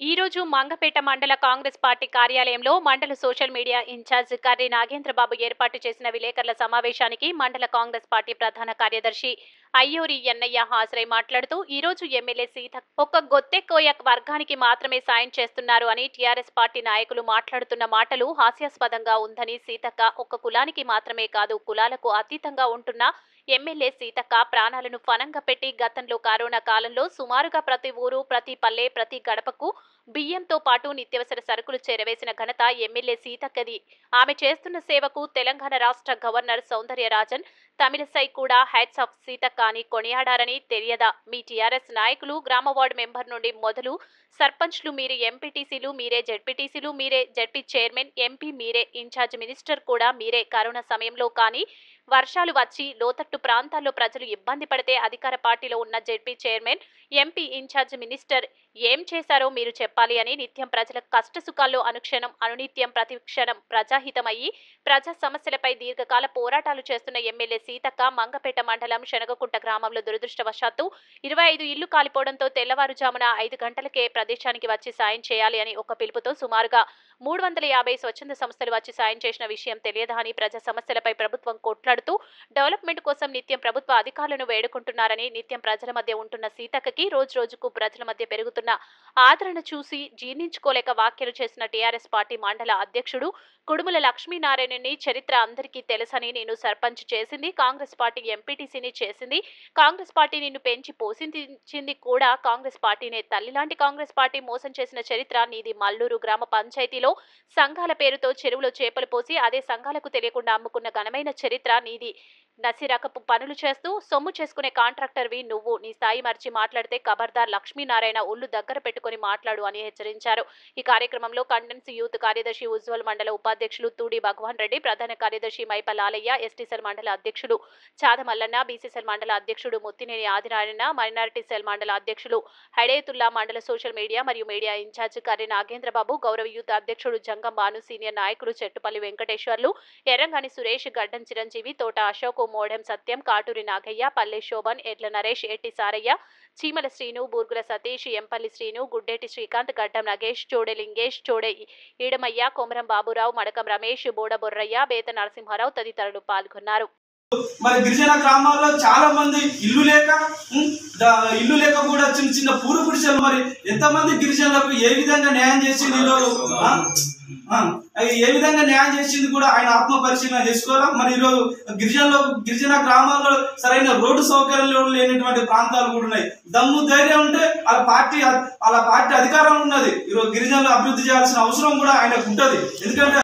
ఈ రోజు మంగపేట మండల కాంగ్రెస్ పార్టీ కార్యాలయంలో మండల social media incharge Karri Nagendrababu ఏర్పాటు చేసిన విలేకరుల సమావేశానికి మండల కాంగ్రెస్ పార్టీ ప్రధాన కార్యదర్శి అయ్యూరి ఎన్నయ్య హాజరై మాట్లాడుతూ ఈ రోజు ఎమ్మెల్యే సీత ఒక్క గొత్తెకోయ వర్గానికి మాత్రమే సాయం చేస్తున్నారు అని టీఆర్ఎస్ పార్టీ నాయకులు మాట్లాడుతున్న మాటలు హాస్యాస్పదంగా ఉందని సీతక్క ఒక్క కులానికి మాత్రమే కాదు కులాలకు అతీతంగా ఉంటున్న ఎమ్మెల్యే సీతక్క ప్రాణాలను ఫనంగా పెట్టి గతంలో కరోనా కాలంలో సుమారుగా ప్రతి ఊరు ప్రతి పల్లె ప్రతి గడపకు బియ్యంతో పాటు నిత్యవసర సరుకులు చేరవేసిన ఘనత ఎమ్మెల్యే సీతక్కది ఆమె చేస్తున్న సేవకు తెలంగాణ రాష్ట్ర గవర్నర్ సౌందర్యరాజన్ తమిళసై కూడా హ్యాట్స్ ఆఫ్ సీతక్క అని కొనియాడారని తెలియదా మీ టీఆర్ఎస్ నాయకులు గ్రామ వార్డు మెంబర్ నుండి మొదలు సర్పంచ్లు మీరే ఎంపీటీసీలు మీరే జెడ్పీటీసీలు మీరే జెడ్పీ చైర్మన్ ఎంపీ మీరే ఇన్ఛార్జ్ మినిస్టర్ కూడా మీరే కరోనా సమయంలో కానీ వర్షాలు వచ్చి లోతట్టు ప్రాంతాల్లో ప్రజలు ఇబ్బంది పడితే అధికార పార్టీలో ఉన్న ZP chairman MP incharge minister ఏం చేశారో మీరు చెప్పాలి అని నిత్యం ప్రజల కష్ట సుఖాల్లో అనుక్షణం అనునిత్యం ప్రతిక్షణం ప్రజాహితమయ్యి ప్రజా సమస్యలపై దీర్ఘకాల పోరాటాలు చేస్తున్న ఎమ్మెల్యే సీతక్క మంగపేట మండలం శనగకుంట గ్రామంలో దురదృష్టవశాత్తు ఇరవై ఐదు ఇళ్లు కాలిపోవడంతో తెల్లవారుజామున ఐదు గంటలకే ప్రదేశానికి వచ్చి సాయం చేయాలి అని ఒక పిలుపుతో సుమారుగా మూడు వందల యాభై స్వచ్ఛంద సంస్థలు వచ్చి సాయం చేసిన విషయం తెలియదా అని ప్రజా సమస్యలపై ప్రభుత్వం కొట్లాడుతూ డెవలప్మెంట్ కోసం నిత్యం ప్రభుత్వ అధికారులను వేడుకుంటున్నారని నిత్యం ప్రజల మధ్య ఉంటున్న సీతక్కకి రోజు రోజుకు ప్రజల మధ్య పెరుగుతున్న ఆదరణ చూసి జీర్ణించుకోలేక వ్యాఖ్యలు చేసిన టీఆర్ఎస్ పార్టీ మండల అధ్యక్షుడు కుడుముల లక్ష్మీనారాయణని చరిత్ర అందరికీ తెలుసని నేను సర్పంచ్ చేసింది కాంగ్రెస్ పార్టీ ఎంపీటీసీని చేసింది కాంగ్రెస్ పార్టీ నిన్ను పెంచి పోషించింది కూడా కాంగ్రెస్ పార్టీనే తల్లిలాంటి కాంగ్రెస్ పార్టీ మోసం చేసిన చరిత్ర నీది మల్లూరు గ్రామ పంచాయతీలో సంఘాల పేరుతో చెరువులో చేపలు పోసి అదే సంఘాలకు తెలియకుండా అమ్ముకున్న ఘనమైన చరిత్ర నీది నసిరకపు పనులు చేస్తూ సొమ్ము చేసుకునే కాంట్రాక్టర్వి నువ్వు నీ స్థాయి మర్చి మాట్లాడితే ఖబర్దార్ లక్ష్మీనారాయణ ఒళ్ళు దగ్గర పెట్టుకుని మాట్లాడు అని హెచ్చరించారు ఈ కార్యక్రమంలో కండెన్స్ యూత్ కార్యదర్శి ఉజ్వల్ మండల ఉపాధ్యక్షులు తూడి భగవాన్ రెడ్డి ప్రధాన కార్యదర్శి మైప లాలయ్య ఎస్టీసెల్ మండల అధ్యక్షుడు చాదమల్లన్న బీసీసెల్ మండల అధ్యక్షుడు ముత్తినేని ఆదినారాయణ మైనారిటీ సెల్ మండల అధ్యక్షులు హడేతుల్లా మండల సోషల్ మీడియా మరియు మీడియా ఇన్ఛార్జ్ కర్రి నాగేంద్రబాబు గౌరవ యూత్ అధ్యక్షుడు జంగం బాను సీనియర్ నాయకులు చెట్టుపల్లి వెంకటేశ్వర్లు ఎర్రంగాని సురేష్ గడ్డం చిరంజీవి తోట అశోక్ మోడెం సత్యం కాటూరి నాగయ్య పల్లె శోభన్ ఎడ్ల నరేష్ ఎట్టి సారయ్య చీమల శ్రీను బూర్గుల సతీష్ ఎంపల్లి శ్రీను గుడ్డేటి శ్రీకాంత్ గడ్డం నగేష్ చోడె లింగేష్ చోడె ఈడమయ్య కొమరం బాబురావు మడకం రమేష్ బోడ బొర్రయ్య బేత నరసింహారావు తదితరులు పాల్గొన్నారు మరి గిరిజన గ్రామాల్లో చాలా మంది ఇల్లు లేక ఉం, దా- ఇల్లు లేక కూడా చిన్న చిన్న పూరు గుడిసెలు మరి ఎంతమంది గిరిజనులకు ఏ విధంగా న్యాయం చేసింది ఈరోజు ఆ? ఆ, అవి ఏ విధంగా న్యాయం చేసింది కూడా ఆయన ఆత్మ పరిశీలన చేసుకోవాలా మరి ఈరోజు గిరిజనలో గిరిజన గ్రామాల్లో సరైన రోడ్డు సౌకర్యాలు లేనటువంటి ప్రాంతాలు కూడా ఉన్నాయి దమ్ము ధైర్యం ఉంటే వాళ్ళ పార్టీ వాళ్ళ పార్టీ అధికారం ఉన్నది ఈరోజు గిరిజనులు అభివృద్ధి చేయాల్సిన అవసరం కూడా ఆయనకు ఉంటది ఎందుకంటే